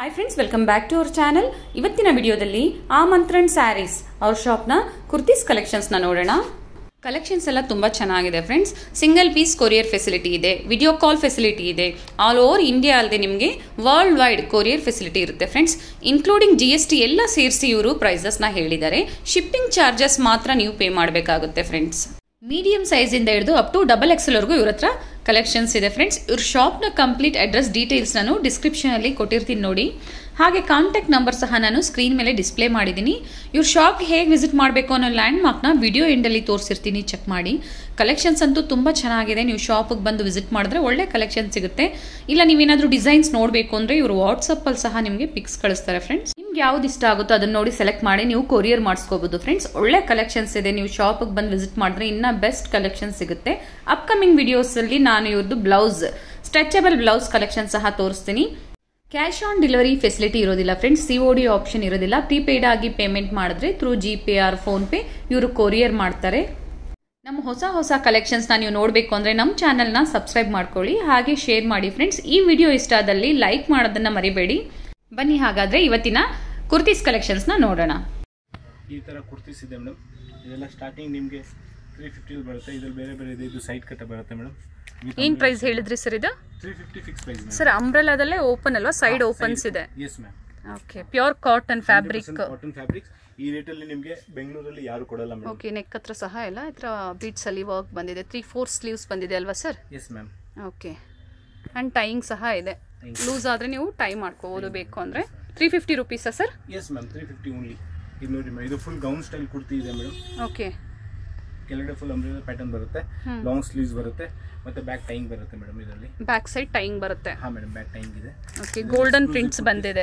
Hi friends welcome back to our channel ಇವತ್ತಿನ ವಿಡಿಯೋದಲ್ಲಿ ಆಮಂತ್ರಣ್ ಸ್ಯಾರೀಸ್ ಅವ್ರ ಶಾಪ್ನ ಕುರ್ತೀಸ್ ಕಲೆಕ್ಷನ್ಸ್ನ ನೋಡೋಣ ಕಲೆಕ್ಷನ್ಸ್ ಎಲ್ಲ ತುಂಬ ಚೆನ್ನಾಗಿದೆ friends single piece courier facility ಇದೆ ವಿಡಿಯೋ ಕಾಲ್ ಫೆಸಿಲಿಟಿ ಇದೆ ಆಲ್ ಓವರ್ ಇಂಡಿಯಾ ಅಲ್ಲದೆ ನಿಮಗೆ ವರ್ಲ್ಡ್ ವೈಡ್ ಕೊರಿಯರ್ ಫೆಸಿಲಿಟಿ ಇರುತ್ತೆ friends including G S T ಎಲ್ಲ ಸೇರಿಸಿ ಇವರು ಪ್ರೈಸಸ್ನ ಹೇಳಿದ್ದಾರೆ ಶಿಪ್ಪಿಂಗ್ ಚಾರ್ಜಸ್ ಮಾತ್ರ ನೀವು ಪೇ ಮಾಡಬೇಕಾಗುತ್ತೆ ಫ್ರೆಂಡ್ಸ್ ಮೀಡಿಯಂ ಸೈಜಿಂದ ಹಿಡಿದು ಅಪ್ ಟು ಡಬಲ್ ಎಕ್ಸೆಲ್ವರೆಗೂ ಇವ್ರ ಹತ್ರ ಕಲೆಕ್ಷನ್ಸ್ ಇದೆ ಫ್ರೆಂಡ್ಸ್ ಇವ್ರ ಶಾಪ್ನ ಕಂಪ್ಲೀಟ್ ಅಡ್ರೆಸ್ ಡೀಟೇಲ್ಸ್ ನಾನು ಡಿಸ್ಕ್ರಿಪ್ಷನಲ್ಲಿ ಕೊಟ್ಟಿರ್ತೀನಿ ನೋಡಿ ಹಾಗೆ ಕಾಂಟ್ಯಾಕ್ಟ್ ನಂಬರ್ ಸಹ ನಾನು ಸ್ಕ್ರೀನ್ ಮೇಲೆ ಡಿಸ್ಪ್ಲೇ ಮಾಡಿದ್ದೀನಿ ಇವ್ರ ಶಾಪ್ಗೆ ಹೇಗೆ ವಿಸಿಟ್ ಮಾಡಬೇಕು ಅನ್ನೋ ಲ್ಯಾಂಡ್ ಮಾರ್ಕ್ನ ವಿಡಿಯೋ ಎಂಡಲ್ಲಿ ತೋರಿಸಿರ್ತೀನಿ ಚೆಕ್ ಮಾಡಿ ಕಲೆಕ್ಷನ್ಸ್ ಅಂತೂ ತುಂಬ ಚೆನ್ನಾಗಿದೆ ನೀವು ಶಾಪಿಗೆ ಬಂದು ವಿಸಿಟ್ ಮಾಡಿದ್ರೆ ಒಳ್ಳೆ ಕಲೆಕ್ಷನ್ ಸಿಗುತ್ತೆ ಇಲ್ಲ ನೀವೇನಾದರೂ ಡಿಸೈನ್ಸ್ ನೋಡಬೇಕು ಅಂದರೆ ಇವರು ವಾಟ್ಸಪ್ಪಲ್ಲಿ ಸಹ ನಿಮಗೆ ಪಿಕ್ಸ್ ಕಳಿಸ್ತಾರೆ ಫ್ರೆಂಡ್ಸ್ ನಿಮ್ಗೆ ಯಾವ್ದು ಇಷ್ಟ ಆಗುತ್ತೋ ಅದನ್ನ ನೋಡಿ ಸೆಲೆಕ್ಟ್ ಮಾಡಿ ನೀವು ಕೊರಿಯರ್ ಮಾಡಿಸ್ಕೋಬಹುದು ಫ್ರೆಂಡ್ಸ್ ಒಳ್ಳೆ ಕಲೆಕ್ಷನ್ಸ್ ಇದೆ ನೀವು ಶಾಪಿಗೆ ಬಂದು ವಿಸಿಟ್ ಮಾಡಿದ್ರೆ ಇನ್ನ ಬೆಸ್ಟ್ ಕಲೆಕ್ಷನ್ ಸಿಗುತ್ತೆ ಅಪ್ಕಮಿಂಗ್ ವಿಡಿಯೋಸ್ ಅಲ್ಲಿ ನಾನು ಇವ್ರದ್ದು ಬ್ಲೌಸ್ ಸ್ಟ್ರೆಚಬಲ್ ಬ್ಲೌಸ್ ಕಲೆಕ್ಷನ್ ಸಹ ತೋರಿಸ್ತೀನಿ ಕ್ಯಾಶ್ ಆನ್ ಡೆಲಿವರಿ ಫೆಸಿಲಿಟಿ ಇರೋದಿಲ್ಲ friends C O D option ಇರೋದಿಲ್ಲ ಪ್ರೀಪೇಯ್ಡ್ ಆಗಿ ಪೇಮೆಂಟ್ ಮಾಡಿದ್ರೆ through G Pay or PhonePe ಇವರು ಕೊರಿಯರ್ ಮಾಡ್ತಾರೆ ನಮ್ಮ ಹೊಸ ಹೊಸ ಕಲೆಕ್ಷನ್ಸ್ನ ನೀವು ನೋಡಬೇಕು ಅಂದರೆ ನಮ್ಮ ಚಾನಲ್ನ ಸಬ್ಸ್ಕ್ರೈಬ್ ಮಾಡ್ಕೊಳ್ಳಿ ಹಾಗೆ ಶೇರ್ ಮಾಡಿ ಫ್ರೆಂಡ್ಸ್ ಈ ವಿಡಿಯೋ ಇಷ್ಟ ಆದಲ್ಲಿ ಲೈಕ್ ಮಾಡೋದನ್ನ ಮರಿಬೇಡಿ ಬನ್ನಿ ಹಾಗಾದ್ರೆ ಇವತ್ತಿನ ಕುರ್ತೀಸ್ ಕಲೆಕ್ಷನ್ಸ್ನ ನೋಡೋಣ ಈ ಥರ ಕುರ್ತೀಸ್ ಇದೆ ಮೇಡಮ್ ಇದೆಲ್ಲ ಸ್ಟಾರ್ಟಿಂಗ್ ನಿಮಗೆ ತ್ರೀ ಫಿಫ್ಟಿಲಿ ಬರುತ್ತೆ ಇದ್ರಲ್ಲಿ ಬೇರೆ ಬೇರೆ ಇದೆ ಇದು ಸೈಡ್ ಕಟ್ಟ ಬರುತ್ತೆ ಮೇಡಮ್ ಏನ್ ಪ್ರೈಸ್ ಹೇಳಿದ್ರಿ ಸರ್ ಇದು three fifty fix price madam sir ಅಂಬ್ರೆಲಾದಲ್ಲೇ ಓಪನ್ ಅಲ್ವಾ ಸೈಡ್ ಓಪನ್ಸ್ ಇದೆ yes ma'am okay pure cotton fabric cotton fabrics ಈ ರೇಟಲ್ಲಿ ನಿಮಗೆ ಬೆಂಗಳೂರಲ್ಲಿ ಯಾರು ಕೊಡಲ್ಲ ಮೇಡಮ್ ಓಕೆ ನೆಕ್ ಹತ್ರ ಸಹ ಎಲ್ಲ ಇದ್ರ ಬೀಟ್ಸ್ ಅಲ್ಲಿ ವರ್ಕ್ ಬಂದಿದೆ ತ್ರೀ ಫೋರ್ ಸ್ಲೀವ್ಸ್ ಬಂದಿದೆ ಅಲ್ವಾ sir yes ma'am okay and tying ಸಹ ಇದೆ ಲೂಸ್ ಆದ್ರೆ ನೀವು ಟೈ ಮಾಡ್ಕೋಬಹುದು ಬೇಕು ಅಂದ್ರೆ ತ್ರೀ ಫಿಫ್ಟಿ ರುಪೀಸಾ sir yes ma'am three fifty only ಇದು ನೋಡಿ ಮ್ಯಾಮ್ ಇದು ಫುಲ್ ಗೌನ್ ಸ್ಟೈಲ್ ಕುರ್ತಿ ಇದೆ ಮೇಡಮ್ ಓಕೆ ಕೆಳಗಡೆ ಫುಲ್ ಅಂಬ್ರೆಲಾ ಪ್ಯಾಟರ್ನ್ ಬರುತ್ತೆ ಲಾಂಗ್ ಸ್ಲೀವ್ಸ್ ಬರುತ್ತೆ ಮತ್ತೆ ಬ್ಯಾಕ್ ಟೈಂಗ್ ಬರುತ್ತೆ ಮೇಡಮ್ ಇದರಲ್ಲಿ ಬ್ಯಾಕ್ ಸೈಡ್ ಟೈಯಿಂಗ್ ಬರುತ್ತೆ ಹಾಂ ಮೇಡಮ್ ಬ್ಯಾಕ್ ಟೈಂಗ್ ಇದೆ ಓಕೆ ಗೋಲ್ಡನ್ ಪ್ರಿಂಟ್ಸ್ ಬಂದಿದೆ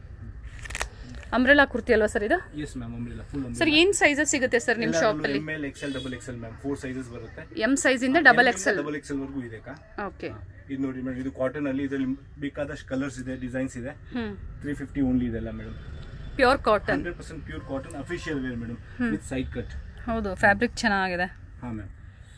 ಅಂಬ್ರೆಲಾ ಕುರ್ತಿ ಅಲ್ವಾ ಸರ್ ಇದು yes ma'am umbrella full sir ಏನ್ ಸೈಜಸ್ ಸಿಗುತ್ತೆ ಸರ್ ನಿಮ್ಮ ಶಾಪ್ ಅಲ್ಲಿ M L XL double XL ma'am four sizes ಬರುತ್ತೆ ಎಂ ಸೈಜ್ ಇಂದ ಡಬಲ್ ಎಕ್ಸೆಲ್ ಡಬಲ್ ಎಕ್ಸೆಲ್ ವರ್ಗೂ ಇದೆ ಅಕ್ಕ ಓಕೆ ಇದು ನೋಡಿ ಮೇಡಮ್ ಇದು ಕಾಟನ್ ಅಲ್ಲಿ ಇದರಲ್ಲಿ ಬೇಕಾದಷ್ಟು ಕಲರ್ಸ್ ಇದೆ ಡಿಸೈನ್ಸ್ ಇದೆ ಹ್ಮ್ ತ್ರೀ ಫಿಫ್ಟಿ ಓನ್ಲಿ ಇದೆಲ್ಲ madam pure cotton hundred percent pure cotton official wear madam with side cut ಹೌದು ಫ್ಯಾಬ್ರಿಕ್ ಚೆನ್ನಾಗಿದೆ ಹಾ ಮ್ಯಾಮ್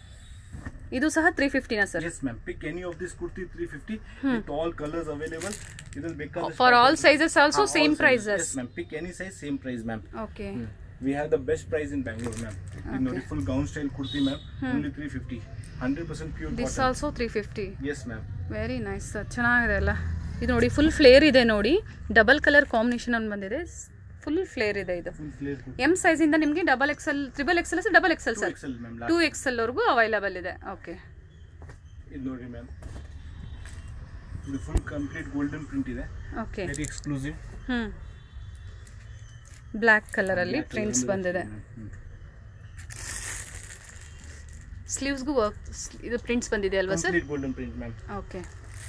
ಇದು ಸಹ ತ್ರೀ ಫಿಫ್ಟಿನಾ sir yes ma'am pick any of this kurti three fifty with all colours available ಇದ್ರಲ್ಲಿ ಬೇಕಾದಷ್ಟು for all sizes also same prices yes ma'am pick any size same price ma'am okay we have the best price in Bangalore ma'am ಇದು ನೋಡಿ full gown style kurti ma'am only three fifty hundred percent pure this cotton also three fifty yes ma'am very nice sir ಚೆನ್ನಾಗಿದೆ ಅಲ್ಲ ಇದು ನೋಡಿ full flare ಇದೆ ನೋಡಿ double colour combination ಒಂದು ಬಂದಿದೆ ಫುಲ್ ಫ್ಲೇರ್ ಇದೆ ಇದು full flare kurti M size ಇಂದ ನಿಮಗೆ double XL triple XL double XL sir XL ma'am two XL ವರೆಗೂ ಅವೈಲಬಲ್ ಇದೆ ಓಕೆ ಇದು ನೋಡಿ ಮ್ಯಾಮ್ ಇದು ಫುಲ್ ಕಂಪ್ಲೀಟ್ ಗೋಲ್ಡನ್ ಪ್ರಿಂಟ್ ಇದೆ okay very exclusive hmm black colour ಅಲ್ಲಿ ಪ್ರಿಂಟ್ಸ್ ಬಂದಿದೆ ಸ್ಲೀವ್ಸ್ಗೂ ವರ್ಕ್ ಇದು ಪ್ರಿಂಟ್ಸ್ ಬಂದಿದೆ ಅಲ್ವಾ sir complete golden print ma'am okay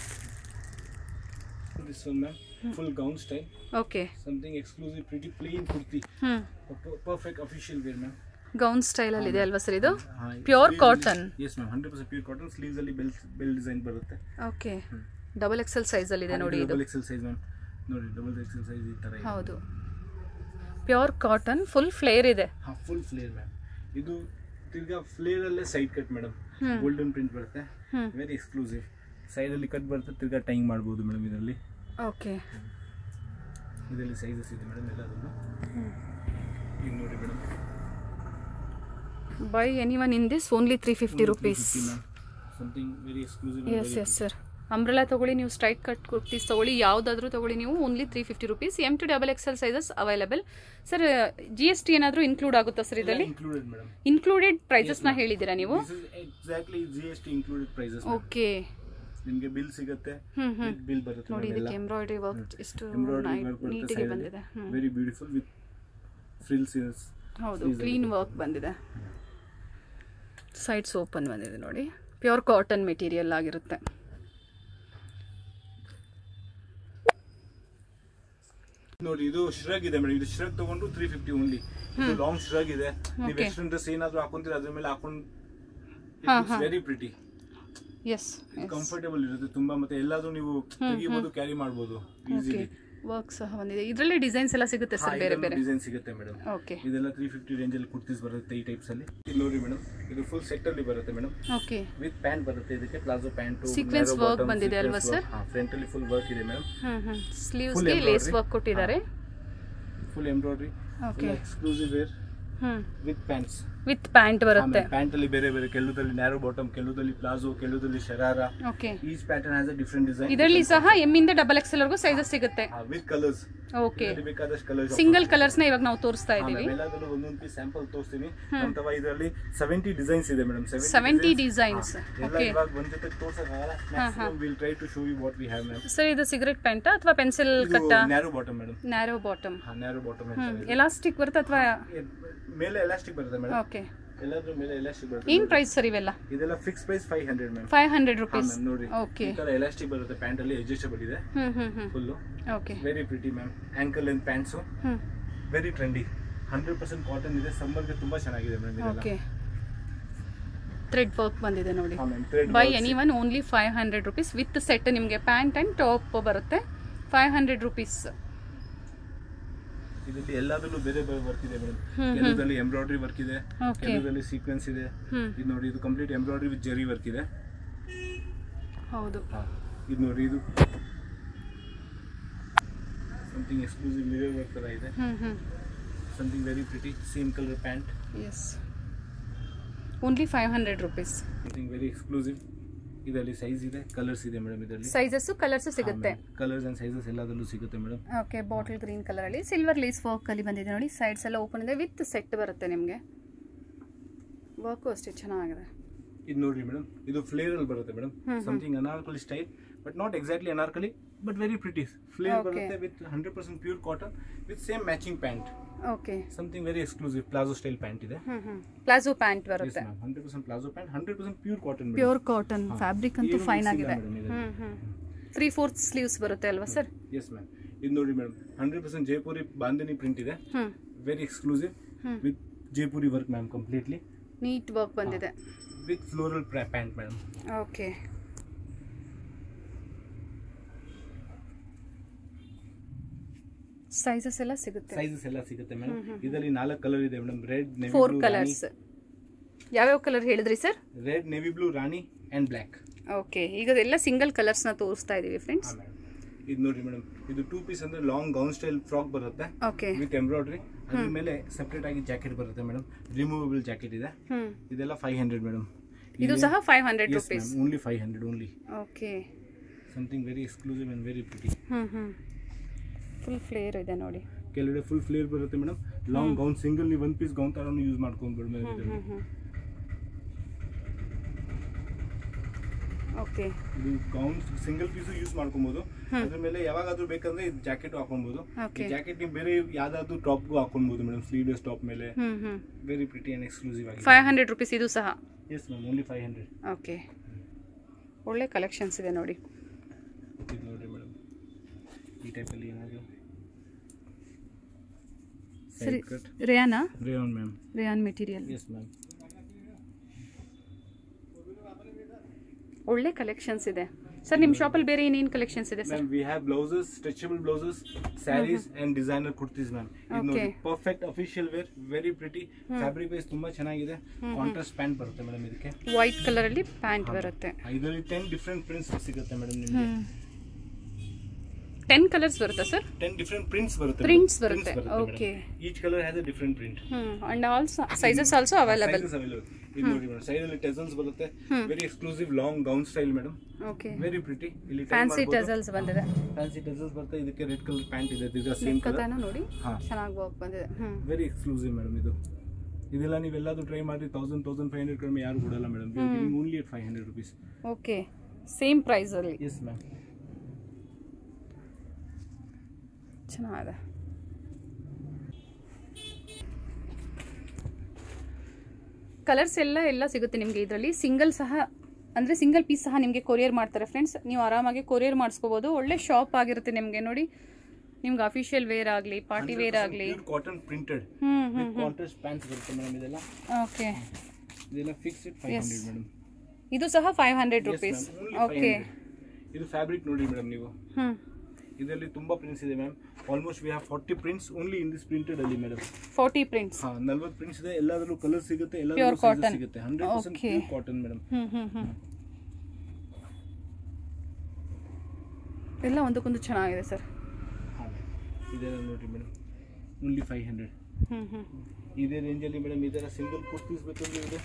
this one ma'am full gown style okay something exclusive pretty plain kurti hmm perfect official wear ma'am gown style ಅಲ್ಲಿ ಇದೆ ಅಲ್ವಾ sir ಇದು pure cotton yes ma'am hundred percent pure cotton sleeves ಅಲ್ಲಿ bell bell design ಬರುತ್ತೆ okay double XL size ಅಲ್ಲಿ ಇದೆ ನೋಡಿ ಇದು ಡಬಲ್ ಎಕ್ಸೆಲ್ ಸೈಜ್ ಮ್ಯಾಮ್ ನೋಡಿ ಡಬಲ್ ಎಕ್ಸೆಲ್ ಸೈಜ್ ಈ ತರ ಇದೆ ಹೌದು ಪ್ಯೂರ್ ಕಾಟನ್ ಫುಲ್ ಫ್ಲೇರ್ ಇದೆ ಹಾ ಫುಲ್ ಫ್ಲೇರ್ ಮ್ಯಾಮ್ ಇದು ತಿರ್ಗಾ ಫ್ಲೇರ್ ಅಲ್ಲೇ side cut madam golden print ಬರುತ್ತೆ ಹ್ಮ್. ವೆರಿ ಎಕ್ಸ್ಕ್ಲೂಸಿವ್ ಸೈಡ್ ಅಲ್ಲಿ ಕಟ್ ಬರುತ್ತೆ ತಿರ್ಗಾ ಟೈಂಗ್ ಮಾಡ್ಬೋದು ಮೇಡಮ್ ಇದರಲ್ಲಿ ಓಕೆ ಇದರಲ್ಲಿ ಸೈಜಸ್ ಇದೆ ಮೇಡಮ್ ಎಲ್ಲದನ್ನು ಈಗ ನೋಡಿ madam buy any one in this only three fifty rupees something very exclusive yes yes sir umbrella ತಗೊಳ್ಳಿ ನೀವು ಸ್ಟ್ರೈಟ್ ಕಟ್ ಕುರ್ತೀಸ್ ತಗೊಳ್ಳಿ ಯಾವುದಾದ್ರೂ ತಗೊಳ್ಳಿ ನೀವು only three fifty rupees M to double XL sizes available sir G S T ಏನಾದರೂ include ಆಗುತ್ತಾ sir ಇದರಲ್ಲಿ included madam included ಪ್ರೈಸಸ್ನ ಹೇಳಿದ್ದೀರಾ ನೀವು this is exactly G S T included prices okay ನಿಮಗೆ ಬಿಲ್ ಸಿಗುತ್ತೆ ಹ್ಮ್ ಹ್ಮ್ ಬಿಲ್ ಬರುತ್ತೆ ನೋಡಿ madam ಎಲ್ಲ ಇದಕ್ಕೆ ಎಂಬ್ರಾಯ್ಡ್ರಿ ವರ್ಕ್ ಎಷ್ಟು ಎಂಬ್ರಾಯ್ಡರಿ ವರ್ಕ್ ಬರುತ್ತೆ ನೀಟಿಗೆ ಸೈಡ್ ಬಂದಿದೆ hmm. Very beautiful with frills ಹೌದು ಕ್ಲೀನ್ ವರ್ಕ್ ಬಂದಿದೆ ಸೈಡ್ಸ್ ಓಪನ್ ಬಂದಿದೆ ನೋಡಿ ಪ್ಯೂರ್ ಕಾಟನ್ ಮೆಟೀರಿಯಲ್ ಆಗಿರುತ್ತೆ ನೋಡಿ ಇದು ಶ್ರಗ್ ಇದೆ ಮೇಡಮ್ ಇದು ಶ್ರಗ್ ತಗೊಂಡು ತ್ರೀ ಫಿಫ್ಟಿ ಓನ್ಲಿ ಇದು ಲಾಂಗ್ ಶ್ರಗ್ ಇದೆ ನೀವು ವೆಸ್ಟರ್ನ್ ಡ್ರೆಸ್ ಏನಾದ್ರು ಹಾಕೊಂತೀರ ಅದ್ರ ಮೇಲೆ ಹಾಕೊಂಡು ವೆರಿ ಪ್ರಿಟಿ ಎಸ್ ಕಂಫರ್ಟೇಬಲ್ ಇರುತ್ತೆ ತುಂಬಾ ಮತ್ತೆ ಎಲ್ಲಾದ್ರೂ ನೀವು ತೆಗಿಬಹುದು ಕ್ಯಾರಿ ಮಾಡಬಹುದು ಈಸಿಲಿ ವರ್ಕ್ ಸಹ ಬಂದಿದೆ ಇದರಲ್ಲಿ ಡಿಸೈನ್ಸ್ ಎಲ್ಲ ಸಿಗುತ್ತೆ ಸರ್ ಬೇರೆ ಬೇರೆ ಡಿಸೈನ್ ಸಿಗುತ್ತೆ ಮೇಡಮ್ ಓಕೆ ಇದೆಲ್ಲ ತ್ರೀ ಫಿಫ್ಟಿ ರೇಂಜ್ ಅಲ್ಲಿ ಕುರ್ತೀಸ್ ಬರುತ್ತೆ ಈ ಟೈಪ್ಸ್ ಅಲ್ಲಿ ಇದು ನೋಡಿ ಮೇಡಮ್ ಇದು ಫುಲ್ ಸೆಟ್ ಅಲ್ಲಿ ಬರುತ್ತೆ ಮೇಡಮ್ ಓಕೆ ವಿತ್ ಪ್ಯಾಂಟ್ ಬರುತ್ತೆ ಇದಕ್ಕೆ ಪ್ಲಾಜೋ ಪ್ಯಾಂಟ್ Sequence work ಬಂದಿದೆ ಅಲ್ವಾ sir? ಫ್ರಂಟ್ ಅಲ್ಲಿ ಫುಲ್ ವರ್ಕ್ ಇದೆ ಮೇಡಮ್ ಹ್ಮ್ ಹ್ಮ್ ಸ್ಲೀವ್ಸ್ಗೆ ಲೇಸ್ embroidery. ವರ್ಕ್ ಕೊಟ್ಟಿದ್ದಾರೆ full embroidery okay exclusive wear hmm with pants with pant ಬರುತ್ತೆ ಪ್ಯಾಂಟ್ ಅಲ್ಲಿ ಬೇರೆ ಬೇರೆ ಕೆಲವುದಲ್ಲಿ ನ್ಯಾರೋ ಬಾಟಮ್ ಕೆಲವುದಲ್ಲಿ ಪ್ಲಾಜೋ ಕೆಲವುದಲ್ಲಿ sharara okay each pattern has a different design ಇದರಲ್ಲಿ ಸಹ ಎಮ್ ಇಂದ ಡಬಲ್ ಎಕ್ಸ್ ವರ್ಗೂ ಸೈಜಸ್ ಸಿಗುತ್ತೆ ವಿತ್ ಕಲರ್ಸ್ ಓಕೆ ಬೇಕಾದಷ್ಟು ಕಲರ್ಸ್ ಸಿಂಗಲ್ ಕಲರ್ಸ್ ನ ಇವಾಗ ನಾವು ತೋರಿಸ್ತಾ ಇದೀವಿ ಎಲ್ಲದರಲ್ಲೂ ಒಂದೊಂದು ಪೀಸ್ ಸ್ಯಾಂಪಲ್ ತೋರಿಸ್ತೀನಿ ಅಥವಾ ಇದರಲ್ಲಿ ಸೆವೆಂಟಿ ಡಿಸೈನ್ಸ್ ಇದೆ ಮೇಡಮ್ ಸೆವೆಂಟಿ ಡಿಸೈನ್ಸ್ ಎಲ್ಲ ಓಕೆ ಇವಾಗ ಒಂದ್ ಜೊತೆ ತೋರ್ಸಕ್ಕಾಗಲ್ಲ maximum will try to show you what we have ma'am sir ಇದು ಸಿಗರೆಟ್ ಪ್ಯಾಂಟ್ ಅಥವಾ ಪೆನ್ಸಿಲ್ ಇದು ಕಟ್ಟ narrow bottom madam narrow bottom ಹಾ ನ್ಯಾರೋ ಬಾಟಮ್ ಎಲಾಸ್ಟಿಕ್ ಬರುತ್ತೆ ಅಥವಾ ಮೇಲೆ ಎಲಾಸ್ಟಿಕ್ ಬರುತ್ತೆ ಮೇಡಮ್ ಓಕೆ ಎಲ್ಲಾದ್ರ ಮೇಲೆ ಎಲಾಸ್ಟಿಕ್ ಬರುತ್ತೆ ಏನ್ ಪ್ರೈಸ್ ಸರ್ ಇವೆಲ್ಲ ಇದೆಲ್ಲ fix price five hundred ma'am five hundred rupees ma'am ನೋಡಿ ಓಕೆ ಈ ತರ ಎಲಾಸ್ಟಿಕ್ ಬರುತ್ತೆ ಪ್ಯಾಂಟ್ ಅಲ್ಲಿ ಅಡ್ಜಸ್ಟಬಲ್ ಇದೆ hmm hmm hmm full okay very pretty ma'am ankle and pants hmm very trendy hundred percent cotton ಇದೆ ಸಮ್ಮರ್ಗೆ ತುಂಬಾ ಚೆನ್ನಾಗಿದೆ ಮೇಡಮ್ ಇದೆಲ್ಲ ಓಕೆ ಥ್ರೆಡ್ ವರ್ಕ್ ಬಂದಿದೆ ನೋಡಿ ಹಾ ma'am thread buy any one only five hundred rupees with set ನಿಮಗೆ pant and top ಬರುತ್ತೆ ಫೈವ್ ಹಂಡ್ರೆಡ್ ರುಪೀಸ್ ಇದರಲ್ಲಿ ಎಲ್ಲದರಲ್ಲೂ ಬೇರೆ ಬೇರೆ ವರ್ಕ್ ಇದೆ ಮೇಡಮ್ ಕೆಲವದಲ್ಲಿ ಎಂಬ್ರಾಯ್ಡ್ರಿ ವರ್ಕ್ ಇದೆ ಓಕೆ ಕೆಲವದಲ್ಲಿ ಸೀಕ್ವೆನ್ಸ್ ಇದೆ ಹ್ಮ್ ಇದು ನೋಡಿ ಇದು complete embroidery with zari work ಇದೆ ಹೌದು ಇದು ನೋಡಿ ಇದು ಸಮಥಿಂಗ್ ಎಕ್ಸ್ಕ್ಲೂಸಿವ್ ಮಿರರ್ ವರ್ಕ್ ತರ ಇದೆ hmm hmm something very pretty same colour pant yes only five hundred rupees something very exclusive ಇದರಲ್ಲಿ ಸೈಜ್ ಇದೆ ಕಲರ್ಸ್ ಇದೆ ಮೇಡಮ್ ಇದರಲ್ಲಿ ಸೈಜಸ್ಸು ಕಲರ್ಸು ಸಿಗುತ್ತೆ ಕಲರ್ಸ್ ಅಂಡ್ ಸೈಜಸ್ ಎಲ್ಲದರಲ್ಲೂ ಸಿಗುತ್ತೆ madam okay bottle green colour ಅಲ್ಲಿ ಸಿಲ್ವರ್ ಲೇಸ್ ವರ್ಕ್ ಅಲ್ಲಿ ಬಂದಿದೆ ನೋಡಿ ಸೈಡ್ಸ್ ಎಲ್ಲ ಓಪನ್ ಇದೆ ವಿತ್ ಸೆಟ್ ಬರುತ್ತೆ ನಿಮಗೆ ವರ್ಕು ಅಷ್ಟೇ ಚೆನ್ನಾಗಿದೆ ಇದು ನೋಡ್ರಿ ಮೇಡಮ್ ಇದು ಫ್ಲೇರ್ ಅಲ್ಲಿ ಬರುತ್ತೆ madam something Anarkali style but not exactly Anarkali but very pretty flare Okay. ಬರುತ್ತೆ with hundred percent pure cotton with same matching pant okay something very exclusive palazzo style pant ಇದೆ ಹ್ಮ್ ಹ್ಮ್ ಪ್ಲಾಜೋ ಪ್ಯಾಂಟ್ ಬರುತ್ತೆ hundred percent palazzo pant hundred percent pure cotton pure cotton fabric ಅಂತೂ ಏನು fine mix ಇಲ್ಲ ಆಗಿದೆ madam ಇದು. Hmm hmm three fourth sleeves ಬರುತ್ತೆ ಅಲ್ವಾ sir yes ma'am ಇದು ನೋಡಿ madam hundred percent Jaipuri bandhani print ಇದೆ hmm very exclusive hmm. With Jaipuri work ma'am completely neat work ಬಂದಿದೆ with floral pant madam okay sizes ಎಲ್ಲ ಸಿಗುತ್ತೆ ಸೈಜಸ್ ಎಲ್ಲ ಸಿಗುತ್ತೆ ಮೇಡಮ್ ಇದರಲ್ಲಿ ನಾಲ್ಕು ಕಲರ್ ಇದೆ ಮೇಡಮ್ ರೆಡ್ ಫೋರ್ ಕಲರ್ಸ್ ಯಾವ್ಯಾವ ಕಲರ್ ಹೇಳಿದ್ರಿ sir red navy blue rani and black okay ಈಗ ಎಲ್ಲ ಸಿಂಗಲ್ ಕಲರ್ಸ್ನ ತೋರಿಸ್ತಾ ಇದೀವಿ ಫ್ರೆಂಡ್ಸ್ ಇದು ನೋಡಿ ಮೇಡಮ್ ಇದು ಟೂ ಪೀಸ್ ಅಂದ್ರೆ ಲಾಂಗ್ ಗೌನ್ ಸ್ಟೈಲ್ ಫ್ರಾಕ್ ಬರುತ್ತೆ ಓಕೆ ವಿತ್ ಎಂಬ್ರಾಯ್ಡ್ರಿ ಅದ್ರ ಮೇಲೆ ಸೆಪರೇಟ್ ಆಗಿ ಜಾಕೆಟ್ ಬರುತ್ತೆ ಮೇಡಮ್ ರಿಮೂವಬಲ್ ಜಾಕೆಟ್ ಇದೆ ಹ್ಮ್ ಇದೆಲ್ಲ ಫೈವ್ ಹಂಡ್ರೆಡ್ ಮೇಡಮ್ ಇದು ಸಹ five hundred rupees only five hundred only okay something very exclusive and very pretty hmm hmm full flare ಇದೆ ನೋಡಿ ಕೆಲವೆಡೆ ಫುಲ್ ಫ್ಲೇರ್ ಬರುತ್ತೆ ಮೇಡಮ್ ಲಾಂಗ್ ಗೌನ್ ಸಿಂಗಲ್ ನೀವು ಒಂದು ಪೀಸ್ ಗೌನ್ ತರನು ಯೂಸ್ ಮಾಡ್ಕೊಂಡ್ಬಿಡು ಮೇಡಮ್ ಇದರಲ್ಲಿ ಹ್ಮ್ ಹ್ಮ್ ಓಕೆ ಇದು ಗೌನ್ ಸಿಂಗಲ್ ಪೀಸು ಯೂಸ್ ಮಾಡ್ಕೊಬಹುದು ಅದ್ರ ಮೇಲೆ ಯಾವಾಗಾದ್ರೂ ಬೇಕಂದ್ರೆ ಇದು ಜಾಕೆಟ್ ಹಾಕೊಬಹುದು Okay. ಜಾಕೆಟ್ ನೀವು ಬೇರೆ ಯಾವ್ದಾದ್ರು ಟಾಪ್ಗೂ ಹಾಕೊಬಹುದು ಮೇಡಮ್ ಸ್ಲೀವ್ಲೆಸ್ ಟಾಪ್ ಮೇಲೆ hmm hmm very pretty and exclusive ಆಗಿ ಫೈವ್ ಹಂಡ್ರೆಡ್ ರುಪೀಸ್ ಇದು ಸಹ yes ma'am only five hundred okay ಒಳ್ಳೆ ಕಲೆಕ್ಷನ್ಸ್ ಇದೆ ನೋಡಿ ಇದು ನೋಡಿ ಮೇಡಮ್ ಈ ಟೈಪಲ್ಲಿ ಏನಾದ್ರು ಸರಿ ಸೈಡ್ ಕಟ್ ರೇಯಾನಾ rayon ma'am rayon material yes ma'am ಒಳ್ಳೆ ಕಲೆಕ್ಷನ್ಸ್ ಇದೆ ಸರ್ ನಿಮ್ಮ ಶಾಪಲ್ಲಿ ಬೇರೆ ಏನೇನು ಕಲೆಕ್ಷನ್ಸ್ ಇದೆ sir ma'am we have blouses stretchable blouses saris and designer kurtis ma'am ಇದು ನೋಡಿ Okay. Perfect official wear very pretty fabric wise ತುಂಬಾ ಚೆನ್ನಾಗಿದೆ ಕಾಂಟ್ರಾಸ್ಟ್ ಪ್ಯಾಂಟ್ ಬರುತ್ತೆ ಮೇಡಮ್ ಇದಕ್ಕೆ ವೈಟ್ ಕಲರಲ್ಲಿ ಪ್ಯಾಂಟ್ ಬರುತ್ತೆ ಇದರಲ್ಲಿ ಟೆನ್ ಡಿಫ್ರೆಂಟ್ ಪ್ರಿಂಟ್ಸ್ ಸಿಗುತ್ತೆ ಮೇಡಮ್ ನಿಮಗೆ ಟೆನ್ ಕಲರ್ಸ್ ಬರುತ್ತಾ ಸರ್ ಟೆನ್ ಡಿಫ್ರೆಂಟ್ ಪ್ರಿಂಟ್ಸ್ ಬರುತ್ತೆ Prints ಬರುತ್ತೆ. Okay. Each colour has a different print ಹ್ಞೂ and also sizes also available available ಇದು ನೋಡಿ ಮೇಡಮ್ ಸೈಡ್ ಅಲ್ಲಿ ಟೆಸಲ್ಸ್ ಬರುತ್ತೆ very exclusive long gown style madam okay very pretty ಇಲ್ಲಿ fancy ಟಜಲ್ಸ್ ಬಂದಿದೆ fancy tassels ಬರುತ್ತೆ ಇದಕ್ಕೆ ರೆಡ್ ಕಲರ್ ಪ್ಯಾಂಟ್ ಇದೆ ಇದು ಸೇಮ್ ಕಲರ್ ಕಥಾನು ನೋಡಿ ಹಾ ಚೆನ್ನಾಗಿ ವರ್ಕ್ ಬಂದಿದೆ ಹ್ಞೂ ವೆರಿ ಎಕ್ಸ್ಕ್ಲೂಸಿವ್ ಮೇಡಮ್ ಇದು ಇದೆಲ್ಲ ನೀವೆಲ್ಲಾದ್ರೂ ಟ್ರೈ ಮಾಡಿ ತೌಸಂಡ್ ತೌಸಂಡ್ ಫೈವ್ ಹಂಡ್ರೆಡ್ ಕಡಿಮೆ ಯಾರು ಕೊಡಲ್ಲ madam only five hundred rupees okay same ಪ್ರೈಸಲ್ಲಿ ಎಸ್ ಮ್ಯಾಮ್ ಚೆನ್ನಾಗಿದೆ ಕಲರ್ಸ್ ಎಲ್ಲ ಎಲ್ಲ ಸಿಗುತ್ತೆ ನಿಮಗೆ ಇದರಲ್ಲಿ ಸಿಂಗಲ್ ಸಹ ಅಂದರೆ ಸಿಂಗಲ್ ಪೀಸ್ ಸಹ ನಿಮಗೆ ಕೊರಿಯರ್ ಮಾಡ್ತಾರೆ ಫ್ರೆಂಡ್ಸ್ ನೀವು ಆರಾಮಾಗಿ ಕೊರಿಯರ್ ಮಾಡಿಸ್ಕೋಬೋದು ಒಳ್ಳೆ ಶಾಪ್ ಆಗಿರುತ್ತೆ ನಿಮಗೆ ನೋಡಿ ನಿಮ್ಗೆ ಅಫಿಷಿಯಲ್ ವೇರ್ ಆಗಲಿ ಪಾರ್ಟಿ ವೇರ್ ಆಗಲಿ ಕಾಟನ್ ಪ್ರಿಂಟೆಡ್ ಹ್ಞೂ ಹ್ಞೂ ಕಾಂಟ್ರಾಸ್ಟ್ ಪ್ಯಾಂಟ್ಸ್ ಬರುತ್ತೆ ಮೇಡಮ್ ಇದೆಲ್ಲ ಓಕೆ ಇದೆಲ್ಲ ಫಿಕ್ಸ್ಡ್ ಫೈವ್ ಹಂಡ್ರೆಡ್ ಮೇಡಮ್ ಇದು ಸಹ ಫೈವ್ ಹಂಡ್ರೆಡ್ ರುಪೀಸ್ ಓಕೆ ಇದು ಫ್ಯಾಬ್ರಿಕ್ ನೋಡಿ ಮೇಡಮ್ ನೀವು ಹ್ಞೂ ಇದರಲ್ಲಿ ತುಂಬಾ ಪ್ರಿಂಟ್ಸ್ ಇದೆ ma'am almost we have forty prints only in this printed ಅಲ್ಲಿ ಮೇಡಮ್ ಫೋರ್ಟಿ ಪ್ರಿಂಟ್ಸ್ ಹಾ ನಲ್ವತ್ತು ಪ್ರಿಂಟ್ಸ್ ಇದೆ ಎಲ್ಲದರಲ್ಲೂ ಕಲರ್ ಸಿಗುತ್ತೆ Pure ಎಲ್ಲದರಲ್ಲೂ cotton. sizes ಸಿಗುತ್ತೆ hundred percent Okay. Pure cotton madam ಹ್ಞೂ ಹ್ಞೂ ಹ್ಞೂ ಎಲ್ಲ ಒಂದಕ್ಕೊಂದು ಚೆನ್ನಾಗಿದೆ ಸರ್ ಹಾಂ ಇದೆಲ್ಲ ನೋಡಿರಿ ಮೇಡಮ್ ಓನ್ಲಿ ಫೈವ್ ಹಂಡ್ರೆಡ್ ಹ್ಞೂ ಹ್ಞೂ ಇದೇ ರೇಂಜಲ್ಲಿ ಮೇಡಮ್ ಈ ಥರ ಸಿಂಗಲ್ ಕುರ್ತೀಸ್ ಬೇಕಂದ್ರೆ ಇದೆ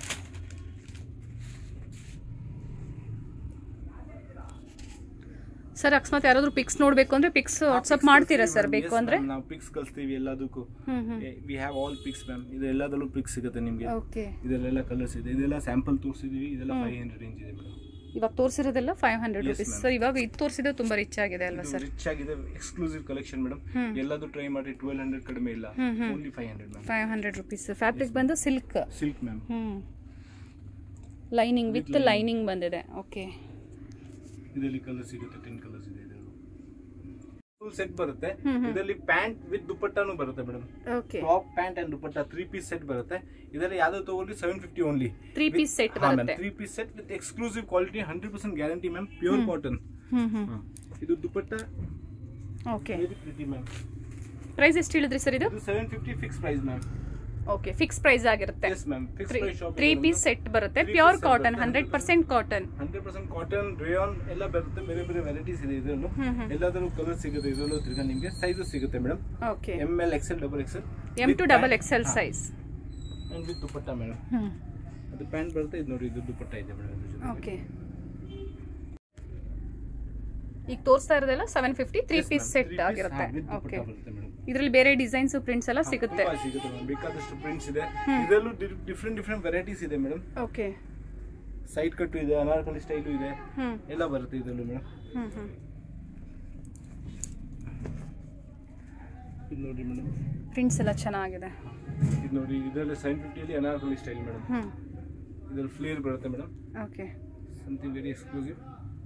ಸರ್ ಅಕಸ್ಮಾತ್ ಯಾರಾದರೂ ಪಿಕ್ಸ್ ನೋಡಬೇಕು ಅಂದರೆ ಪಿಕ್ಸ್ ವಾಟ್ಸಪ್ ಮಾಡ್ತೀರಾ ಸರ್ ಬೇಕು ಅಂದರೆ ನಾವು ಪಿಕ್ಸ್ ಕಳಿಸ್ತೀವಿ ಎಲ್ಲದಕ್ಕೂ ಹ್ಞೂ ಹ್ಞೂ we have all pics ma'am ಇದು ಎಲ್ಲದಲ್ಲೂ ಪಿಕ್ಸ್ ಸಿಗುತ್ತೆ ನಿಮಗೆ ಓಕೆ ಇದೆಲ್ಲ ಕಲರ್ಸ್ ಇದೆ ಇದೆಲ್ಲ ಸ್ಯಾಂಪಲ್ ತೋರಿಸಿದೀವಿ ಇದೆಲ್ಲ ಫೈವ್ ಹಂಡ್ರೆಡ್ ರೇಂಜ್ ಇದೆ ಮೇಡಮ್ ಇವಾಗ ತೋರಿಸಿರೋದೆಲ್ಲ five hundred Yes, rupees ma'am. Sir ಇವಾಗ ಇದು ತೋರಿಸಿದ್ರೆ ತುಂಬ ರಿಚ್ ಆಗಿದೆ ಅಲ್ವಾ ಸರ್ ರಿಚ್ ಆಗಿದೆ ಎಕ್ಸ್ಕ್ಲೂಸಿವ್ ಕಲೆಕ್ಷನ್ ಮೇಡಮ್ ಹ್ಮ್. ಎಲ್ಲದೂ ಟ್ರೈ ಮಾಡಿ ಟ್ವೆಲ್ ಹಂಡ್ರೆಡ್ ಕಡಿಮೆ ಇಲ್ಲ hmm, hmm. Only five hundred ma'am five hundred rupees fabric ಬಂದು ಸಿಲ್ಕ್ ಸಿಲ್ಕ್ ಮ್ಯಾಮ್ ಹ್ಞೂ lining With with lining. Lining ಬಂದಿದೆ ಓಕೆ ಇದರಲ್ಲಿ ಕಲರ್ ಸಿಗುತ್ತೆ ಟೆನ್ ಕಲರ್ಸ್ ಇದೆ ಇದರಲ್ಲಿ ಫುಲ್ ಸೆಟ್ ಬರುತ್ತೆ ಹ್ಮ್, ಹ್ಮ್. ಇದರಲ್ಲಿ ಪ್ಯಾಂಟ್ ವಿತ್ ದುಪ್ಪಟ್ಟಾನು ಬರುತ್ತೆ madam okay top pant and dupatta three piece set ಬರುತ್ತೆ ಇದರಲ್ಲಿ ಯಾವ್ದು ತಗೊಳ್ಳಿ seven fifty only three piece set ಬರುತ್ತೆ three piece set with exclusive quality hundred percent guarantee ma'am pure cotton ಹ್ಞೂ ಹ್ಞೂ ಇದು dupatta okay very pretty ma'am price ಎಷ್ಟು ಹೇಳಿದ್ರಿ ಸರ್ ಇದು ಇದು seven fifty fix price ma'am okay fix price ಆಗಿರುತ್ತೆ yes ma'am fix price shop three piece set ಬರುತ್ತೆ Three pure piece set cotton ಬರುತ್ತೆ, hundred percent cotton hundred percent cotton rayon ಎಲ್ಲ ಬರುತ್ತೆ ಬೇರೆ ಬೇರೆ ವೆರೈಟೀಸ್ ಇದೆ ಇದರಲ್ಲೂ ಎಲ್ಲದರಲ್ಲೂ ಕಲರ್ ಸಿಗುತ್ತೆ ಇದರಲ್ಲೂ ತಿರ್ಗಾ ನಿಮಗೆ ಸೈಜಸ್ ಸಿಗುತ್ತೆ madam okay M L XL double XL M to double XL size and with dupatta madam ಹ್ಞೂ ಅದು ಪ್ಯಾಂಟ್ ಬರುತ್ತೆ ಇದು ನೋಡಿ ಇದು ದುಪ್ಪಟ್ಟ ಇದೆ ಮೇಡಮ್ ಇದ್ರ ಜೊತೆಗೆ. ಓಕೆ ಈಗ ತೋರಿಸ್ತಾ ಇರೋದೆಲ್ಲ seven fifty three Yes, piece ma'am. Set Three piece, ಆಗಿರುತ್ತೆ ಹಾ, with ದುಪ್ಪಟ್ಟ ಓಕೆ ಬರುತ್ತೆ ಮೇಡಮ್ ಇದರಲ್ಲಿ ಬೇರೆ ಡಿಸೈನ್ಸ್ ಪ್ರಿಂಟ್ಸ್ ಎಲ್ಲ ಸಿಗುತ್ತೆ ತುಂಬಾ ಸಿಗುತ್ತೆ ಮೇಡಮ್ ಬೇಕಾದಷ್ಟು ಪ್ರಿಂಟ್ಸ್ ಇದೆ ಇದರಲ್ಲೂ ಡಿಫ್ರೆಂಟ್ ಡಿಫ್ರೆಂಟ್ ವೆರೈಟೀಸ್ ಇದೆ ಮೇಡಮ್ ಓಕೆ ಸೈಡ್ ಕಟ್ಟು ಇದೆ ಅನಾರ್ಕಲಿ ಸ್ಟೈಲು ಇದೆ ಹ್ಞೂ ಎಲ್ಲ ಬರುತ್ತೆ ಇದರಲ್ಲೂ ಮೇಡಮ್ ಹ್ಞೂ ಹ್ಞೂ ಇದು ನೋಡಿ ಮೇಡಮ್ ಪ್ರಿಂಟ್ಸ್ ಎಲ್ಲ ಚೆನ್ನಾಗಿದೆ ಇದು ನೋಡಿ ಇದರಲ್ಲಿ ಸೈನ್ ಫಿಫ್ಟಿಯಲ್ಲಿ ಅನಾರ್ಕಲಿ ಸ್ಟೈಲ್ ಮೇಡಮ್ ಹ್ಞೂ ಇದರಲ್ಲಿ ಫ್ಲೇರ್ ಬರುತ್ತೆ madam okay something very exclusive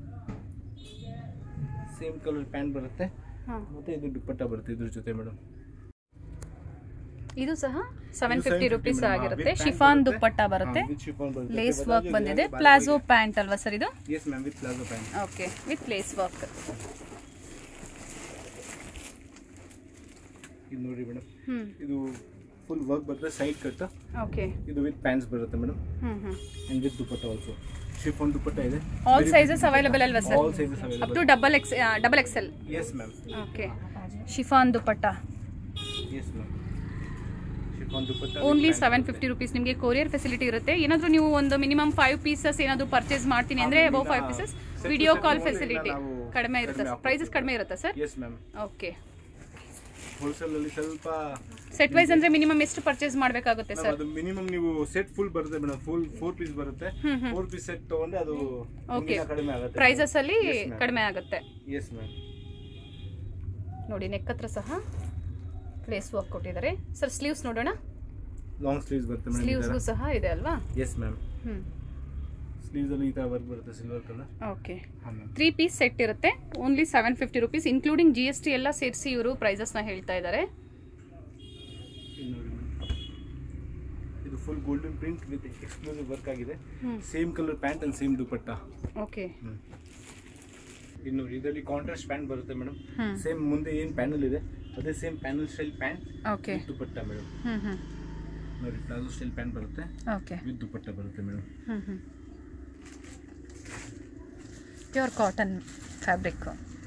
same colour pant ಬರುತ್ತೆ ಹಾಂ ಮತ್ತೆ ಇದು ದುಪ್ಪಟ್ಟ ಬರುತ್ತೆ ಇದ್ರ ಜೊತೆ ಮೇಡಮ್ ಇದು ಸಹ ಸೆವೆನ್ ಇದು ಫಿಫ್ಟಿ 750 ರುಪೀಸ್ madam. ಆಗಿರುತ್ತೆ With pant ಶಿಫಾನ್ ಬರುತ್ತೆ. ದುಪ್ಪಟ್ಟ ಬರುತ್ತೆ ಹಾ, with chiffon ಬರುತ್ತೆ. ಲೇಸ್ ಮತ್ತೆ ವರ್ಕ್ ಬಾಜು ಬಂದಿದೆ ಬಾಜು ಪ್ಲಾಜೋ ಇದೆ. ಪ್ಯಾಂಟ್ ಅಲ್ವಾ ಸರ್ ಇದು yes ma'am with palazzo pant okay with lace work ಇದು ನೋಡಿ ಮೇಡಮ್ ಹ್ಞೂ ಇದು ಫುಲ್ ವರ್ಕ್ ಬರುತ್ತೆ ಸೈಡ್ ಕಟ್ ಓಕೆ ಇದು ವಿತ್ ಪ್ಯಾಂಟ್ಸ್ ಬರುತ್ತೆ ಮೇಡಮ್ ಹ್ಞೂ ಹ್ಞೂ and with dupatta also chiffon dupatta ಇದೆ ಆಲ್ ಸೈಜಸ್ ಅವೈಲೇಬಲ್ ಅಲ್ವಾ sir all sizes up available to double X double XL yes ma'am okay chiffon dupatta yes ma'am chiffon dupatta only seven fifty rupees ನಿಮಗೆ courier facility ಇರುತ್ತೆ ಏನಾದರೂ ನೀವು ಒಂದು minimum five pieces ಏನಾದರೂ purchase ಮಾಡ್ತೀನಿ ಅಂದರೆ ಹಾ, ಅಬೌವ್ ಇಲ್ಲ, five pieces set video to set call ನೋಡಿ ಫೆಸಿಲಿಟಿ ನಾವು ಕಡಿಮೆ ಇರುತ್ತೆ ಕಡಿಮೆ ಪ್ರೈಸಸ್ ಕಡಿಮೆ ಇರುತ್ತಾ sir yes ma'am okay wholesale ಅಲ್ಲಿ ಸ್ವಲ್ಪ ಸೆಟ್ ವೈಸ್ ಅಂದರೆ ಮಿನಿಮಮ್ ಎಷ್ಟು ಪರ್ಚೇಸ್ ಮಾಡಬೇಕಾಗುತ್ತೆ ma'am, ಸರ್ ಅದು ಮಿನಿಮಮ್ ನೀವು ಸೆಟ್ ಫುಲ್ ಬರುತ್ತೆ ಮೇಡಮ್ ಫುಲ್ ಫೋರ್ ಪೀಸ್ ಬರುತ್ತೆ ಫೋರ್ ಪೀಸ್ ಸೆಟ್ ತಗೊಂಡ್ರೆ ಅದು ಓಕೆ ನಿಮ್ಗಿನ್ನ ಕಡಿಮೆ ಆಗುತ್ತೆ ಪ್ರೈಸಸ್ ಅಲ್ಲಿ Yes, ma'am. ಕಡಿಮೆ ಆಗುತ್ತೆ ಎಸ್ ಮ್ಯಾಮ್ ನೋಡಿ ನೆಕ್ ಹತ್ರ ಸಹ ಲೇಸ್ ವರ್ಕ್ ಕೊಟ್ಟಿದ್ದಾರೆ ಸರ್ ಸ್ಲೀವ್ಸ್ ನೋಡೋಣ ಲಾಂಗ್ ಸ್ಲೀವ್ಸ್ ಬರುತ್ತೆ ಮೇಡಮ್ ಸ್ಲೀವ್ಸ್ಗೂ ಸಹ ಇದೆ ಅಲ್ವಾ ಎಸ್ ಮ್ಯಾಮ್ ಹ್ಞೂ ಸ್ಲೀವ್ಸ್ ಅಲ್ಲಿ ಈ ತರ ವರ್ಕ್ ಬರುತ್ತೆ ಸಿಲ್ವರ್ ಕಲರ್ ಓಕೆ ಹಾಂ ಮ್ಯಾಮ್ ತ್ರೀ ಪೀಸ್ ಸೆಟ್ ಇರುತ್ತೆ only seven fifty rupees including G S T ಎಲ್ಲ ಸೇರಿಸಿ ಇವರು ಪ್ರೈಸಸ್ನ ಹೇಳ್ತಾ ಇದ್ದಾರೆ ಇದು ನೋಡಿ ಮೇಡಮ್ ಇದು full golden print with exclusive work ಆಗಿದೆ hmm. Same colour pant and same dupatta okay ಇನ್ನು ಇದರಲ್ಲಿ ಕಾಂಟ್ರಾಸ್ಟ್ ಪ್ಯಾಂಟ್ ಬರುತ್ತೆ ಮೇಡಮ್ ಹ್ಮ್. ಸೇಮ್ ಮುಂದೆ ಏನು ಪ್ಯಾನಲ್ ಇದೆ ಅದೇ same panel style pant okay dupatta madam ಹ್ಞೂ ಹ್ಞೂ ನೋಡಿ ಪ್ಲಾಜೋ ಸ್ಟೈಲ್ ಪ್ಯಾಂಟ್ ಬರುತ್ತೆ ಓಕೆ ವಿತ್ ದುಪಟ್ಟ ಬರುತ್ತೆ ಮೇಡಮ್ ಹ್ಞೂ ಹ್ಞೂ ಪ್ಯೂರ್ ಕಾಟನ್ ಫ್ಯಾಬ್ರಿಕ್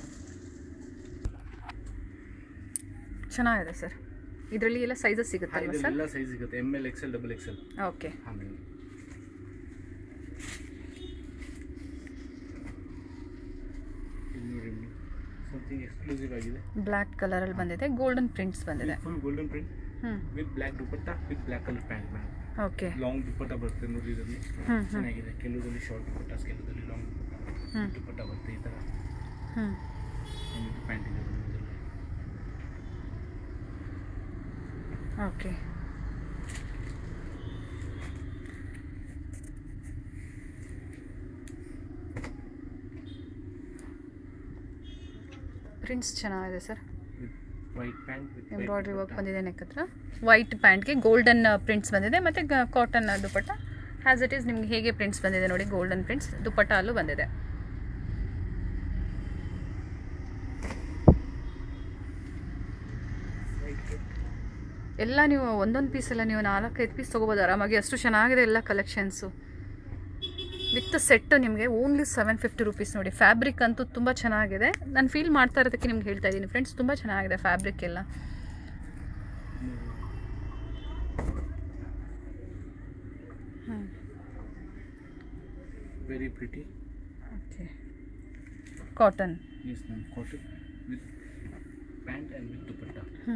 ಚೆನ್ನಾಗಿದೆ ಸರ್ ಇದರಲ್ಲಿ ಎಲ್ಲ ಸೈಜಸ್ ಸಿಗುತ್ತಲ್ವಾ ಸರ್ ಎಲ್ಲ ಸೈಜ್ ಸಿಗುತ್ತೆ M L XL double Excel okay ಹಾಂ ಮೇಡಮ್ ಇದು ನೋಡಿ ಮೇಡಮ್ ಸಮಥಿಂಗ್ ಎಕ್ಸ್ಕ್ಲೂಸಿವ್ ಆಗಿದೆ ಬ್ಲ್ಯಾಕ್ ಕಲರಲ್ಲಿ ಬಂದಿದೆ ಗೋಲ್ಡನ್ ಪ್ರಿಂಟ್ಸ್ ಬಂದಿದೆ ಫುಲ್ ಗೋಲ್ಡನ್ ಪ್ರಿಂಟ್ ಹ್ಞೂ with black dupatta with black colour pant madam okay long dupatta ಬರುತ್ತೆ ನೋಡಿ ಇದರಲ್ಲಿ ಹ್ಞೂ ಹ್ಞೂ ಚೆನ್ನಾಗಿದೆ ಕೆಲವರಲ್ಲಿ ಶಾರ್ಟ್ ದುಪ್ಪಟ್ಟ ಕೆಲವರಲ್ಲಿ ಲಾಂಗ್ ಹ್ಞೂ ದುಪ್ಪಟ್ಟ ಬರುತ್ತೆ ಈ ಥರ ಹ್ಞೂ ಪ್ಯಾಂಟ್ ಇದೆ ನೋಡಿ ಇದರಲ್ಲಿ ಓಕೆ ಪ್ರಿಂಟ್ಸ್ ಚೆನ್ನಾಗಿದೆ sir with white pant with embroidery work ಬಂದಿದೆ ನೆಕ್ ಹತ್ರ ವೈಟ್ ಪ್ಯಾಂಟ್ಗೆ ಗೋಲ್ಡನ್ ಪ್ರಿಂಟ್ಸ್ ಬಂದಿದೆ ಮತ್ತು cotton dupatta has it is ನಿಮ್ಗೆ ಹೇಗೆ ಪ್ರಿಂಟ್ಸ್ ಬಂದಿದೆ ನೋಡಿ ಗೋಲ್ಡನ್ ಪ್ರಿಂಟ್ಸ್ ದುಪ್ಪಟ್ಟ ಅಲ್ಲೂ ಬಂದಿದೆ ಎಲ್ಲ ನೀವು ಒಂದೊಂದು ಪೀಸ್ ಎಲ್ಲ ನೀವು ನಾಲ್ಕೈದು ಪೀಸ್ ತೊಗೋಬೋದು ಆರಾಮಾಗಿ ಅಷ್ಟು ಚೆನ್ನಾಗಿದೆ ಎಲ್ಲ ಕಲೆಕ್ಷನ್ಸು ವಿತ್ ಸೆಟ್ ನಿಮಗೆ ಓನ್ಲಿ ಸೆವೆನ್ ಫಿಫ್ಟಿ ರುಪೀಸ್ ನೋಡಿ ಫ್ಯಾಬ್ರಿಕ್ ಅಂತೂ ತುಂಬ ಚೆನ್ನಾಗಿದೆ ನಾನು ಫೀಲ್ ಮಾಡ್ತಾ ಇರೋದಕ್ಕೆ ನಿಮ್ಗೆ ಹೇಳ್ತಾ ಇದ್ದೀನಿ ಫ್ರೆಂಡ್ಸ್ ತುಂಬ ಚೆನ್ನಾಗಿದೆ ಫ್ಯಾಬ್ರಿಕ್ ಎಲ್ಲ very pretty okay cotton yes ma'am cotton with pant and with dupatta ಹ್ಞೂ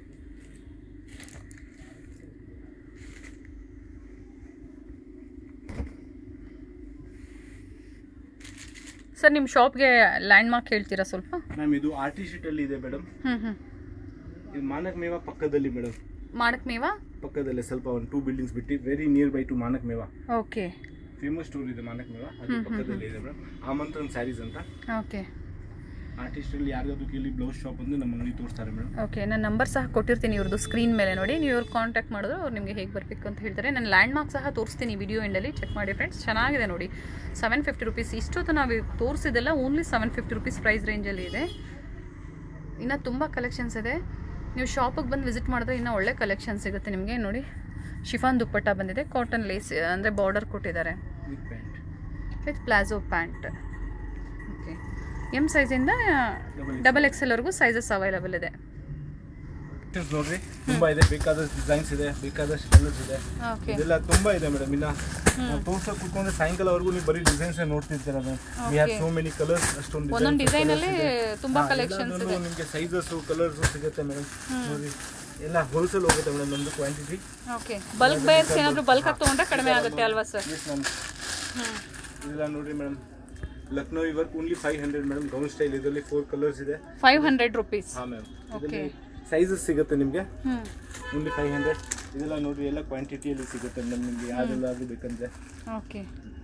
ಸರ್ ನಿಮ್ಮ ಶಾಪ್ಗೆ ಲ್ಯಾಂಡ್ ಮಾರ್ಕ್ ಹೇಳ್ತೀರಾ ಸ್ವಲ್ಪ ಮ್ಯಾಮ್ ಇದು ಆರ್ ಟಿ ಶೀಟಲ್ಲಿ ಇದೆ ಮೇಡಮ್ ಹ್ಞೂ ಹ್ಞೂ ಇದು ಮಾನಕ್ ಮೇವ ಪಕ್ಕದಲ್ಲಿ ಮೇಡಮ್ ಮಾಡಕ್ ಮೇವಾ ಪಕ್ಕದಲ್ಲೇ ಸ್ವಲ್ಪ ಒಂದು ಟೂ ಬಿಲ್ಡಿಂಗ್ಸ್ ಬಿಟ್ಟು very near by to Manak Mewa okay famous store ಇದೆ ಮಾನಕ್ ಮೇವ ಅದು ಪಕ್ಕದಲ್ಲಿ ಇದೆ ಮೇಡಮ್ ಆಮಂತ್ರನ್ ಸ್ಯಾರೀಸ್ ಅಂತ ಓಕೆ ಆರ್ಟಿಸ್ಟಲ್ಲಿ ಯಾರಿಗಾದ್ರು ಕೇಳಿ ಬ್ಲೌಸ್ ಶಾಪ್ ಅಂದ್ರೆ ನಮ್ಮ ಅಂಗಡಿ ತೋರಿಸ್ತಾರೆ ಮೇಡಮ್ ಓಕೆ ನಾನು ನಂಬರ್ ಸಹ ಕೊಟ್ಟಿರ್ತೀನಿ ಇವ್ರದ್ದು ಸ್ಕ್ರೀನ್ ಮೇಲೆ ನೋಡಿ ನೀವು ಇವ್ರು ಕಾಂಟ್ಯಾಕ್ಟ್ ಮಾಡಿದ್ರೆ ಅವ್ರು ನಿಮಗೆ ಹೇಗೆ ಬರಬೇಕು ಅಂತ ಹೇಳ್ತಾರೆ ನಾನು ಲ್ಯಾಂಡ್ ಮಾರ್ಕ್ ಸಹ ತೋರಿಸ್ತೀನಿ ವಿಡಿಯೋ ಎಂಡಲ್ಲಿ ಚೆಕ್ ಮಾಡಿ ಫ್ರೆಂಡ್ಸ್ ಚೆನ್ನಾಗಿದೆ ನೋಡಿ ಸೆವೆನ್ ಫಿಫ್ಟಿ ರುಪೀಸ್ ಇಷ್ಟೊತ್ತು ನಾವು ತೋರಿಸಿದೆಲ್ಲ only seven fifty rupees price ರೇಂಜಲ್ಲಿ ಇದೆ ಇನ್ನು ತುಂಬ ಕಲೆಕ್ಷನ್ಸ್ ಇದೆ ನೀವು ಶಾಪಿಗೆ ಬಂದು ವಿಸಿಟ್ ಮಾಡಿದ್ರೆ ಇನ್ನೂ ಒಳ್ಳೆ ಕಲೆಕ್ಷನ್ ಸಿಗುತ್ತೆ ನಿಮಗೆ ನೋಡಿ ಶಿಫಾನ್ ದುಪ್ಪಟ್ಟ ಬಂದಿದೆ ಕಾಟನ್ ಲೇಸ್ ಅಂದರೆ ಬಾರ್ಡರ್ ಕೊಟ್ಟಿದ್ದಾರೆ with pant with palazzo pant okay M ಸೈಜಿಂದ ಡಬಲ್ ಎಕ್ಸ್ ಎಲ್ವರೆಗೂ ಸೈಜಸ್ ಅವೈಲಬಲ್ ಇದೆ ನೋಡ್ರಿ ತುಂಬಾ ಇದೆ ಬೇಕಾದಷ್ಟು ಡಿಸೈನ್ಸ್ ಇದೆ ಬೇಕಾದಷ್ಟು ಕಲರ್ಸ್ ಇದೆ ಓಕೆ ಇದೆಲ್ಲ ತುಂಬಾ ಇದೆ ಮೇಡಮ್ ಇನ್ನ ನಾವು ತೋರ್ಸಕ್ ಕೂತ್ಕೊಂಡ್ರೆ ಸಾಯಂಕಾಲವರೆಗೂ ನೀವು ಬರೀ ಡಿಸೈನ್ಸ್ ನೋಡ್ತಿರ್ತೀರ ma'am we have so many colours ಅಷ್ಟೊಂದು ಒಂದೊಂದು designs, ಡಿಸೈನ್ colours ಅಲ್ಲಿ ಇದೆ. ತುಂಬಾ ಹಾ, ಕಲೆಕ್ಷನ್ಸ್ ಎಲ್ಲಾದ್ರಲ್ಲೂ ಇದೆ ನಿಮಗೆ ಸೈಜಸ್ ಕಲರ್ಸ್ ಸಿಗುತ್ತೆ ಮೇಡಮ್ ನೋಡಿ ಎಲ್ಲ ಹೋಲ್ಸೇಲ್ ಹೋಗುತ್ತೆ ಮೇಡಮ್ ನಮ್ದು ಕ್ವಾಂಟಿಟಿ ಓಕೆ ಬಲ್ಕ್ ಬೈರ್ಸ್ ಏನಾದರೂ ಬಲ್ಕ್ ಆಗಿ ತೊಗೊಂಡ್ರೆ ಕಡಿಮೆ ಆಗುತ್ತೆ ಅಲ್ವಾ ಸರ್ ಎಸ್ ಮ್ಯಾಮ್ ಇದೆಲ್ಲ ನೋಡ್ರಿ madam Lucknow work only five hundred madam gown style ಇದರಲ್ಲಿ ಫೋರ್ ಕಲರ್ಸ್ ಇದೆ ಫೈವ್ ಹಂಡ್ರೆಡ್ ರುಪೀಸ್ ಹಾ ಮ್ಯಾಮ್ ಇದರಲ್ಲಿ ಸೈಜಸ್ ಸಿಗುತ್ತೆ ನಿಮಗೆ ಹ್ಞೂ ಓನ್ಲಿ ಫೈವ್ ಹಂಡ್ರೆಡ್ ಇದೆಲ್ಲ ನೋಡ್ರಿ ಎಲ್ಲ ಕ್ವಾಂಟಿಟಿಯಲ್ಲಿ ಸಿಗುತ್ತೆ ಮೇಡಮ್ ನಿಮಗೆ ಯಾವ್ದೆಲ್ಲಾದ್ರೂ ಬೇಕಂದ್ರೆ ಓಕೆ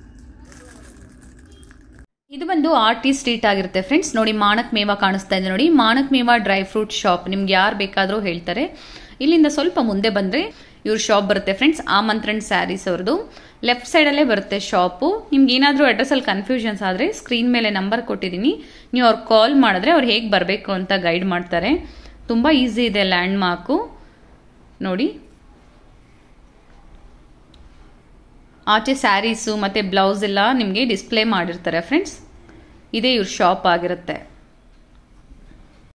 ಇದು ಬಂದು ಆರ್ ಟಿ ಸ್ಟ್ರೀಟ್ ಆಗಿರುತ್ತೆ ಫ್ರೆಂಡ್ಸ್ ನೋಡಿ ಮಾಣಕ್ ಮೇವಾ ಕಾಣಿಸ್ತಾ ಇದೆ ನೋಡಿ Manak Mewa dry fruit shop ನಿಮ್ಗೆ ಯಾರು ಬೇಕಾದರೂ ಹೇಳ್ತಾರೆ ಇಲ್ಲಿಂದ ಸ್ವಲ್ಪ ಮುಂದೆ ಬಂದರೆ ಇವ್ರ ಶಾಪ್ ಬರುತ್ತೆ ಫ್ರೆಂಡ್ಸ್ ಆಮಂತ್ರಣ ಸ್ಯಾರೀಸ್ ಅವ್ರದ್ದು ಲೆಫ್ಟ್ ಸೈಡಲ್ಲೇ ಬರುತ್ತೆ ಶಾಪು ನಿಮ್ಗೆ ಏನಾದರೂ ಅಡ್ರೆಸ್ಸಲ್ಲಿ ಕನ್ಫ್ಯೂಷನ್ಸ್ ಆದರೆ ಸ್ಕ್ರೀನ್ ಮೇಲೆ ನಂಬರ್ ಕೊಟ್ಟಿದ್ದೀನಿ ನೀವು ಅವ್ರು ಕಾಲ್ ಮಾಡಿದ್ರೆ ಅವ್ರು ಹೇಗೆ ಬರಬೇಕು ಅಂತ ಗೈಡ್ ಮಾಡ್ತಾರೆ ತುಂಬ ಈಸಿ ಇದೆ ಲ್ಯಾಂಡ್ ಮಾರ್ಕು ನೋಡಿ ಆಚೆ ಸ್ಯಾರೀಸು ಮತ್ತು ಬ್ಲೌಸ್ ಎಲ್ಲ ನಿಮಗೆ ಡಿಸ್ಪ್ಲೇ ಮಾಡಿರ್ತಾರೆ ಫ್ರೆಂಡ್ಸ್ ಇದೇ ಇವ್ರ ಶಾಪ್ ಆಗಿರುತ್ತೆ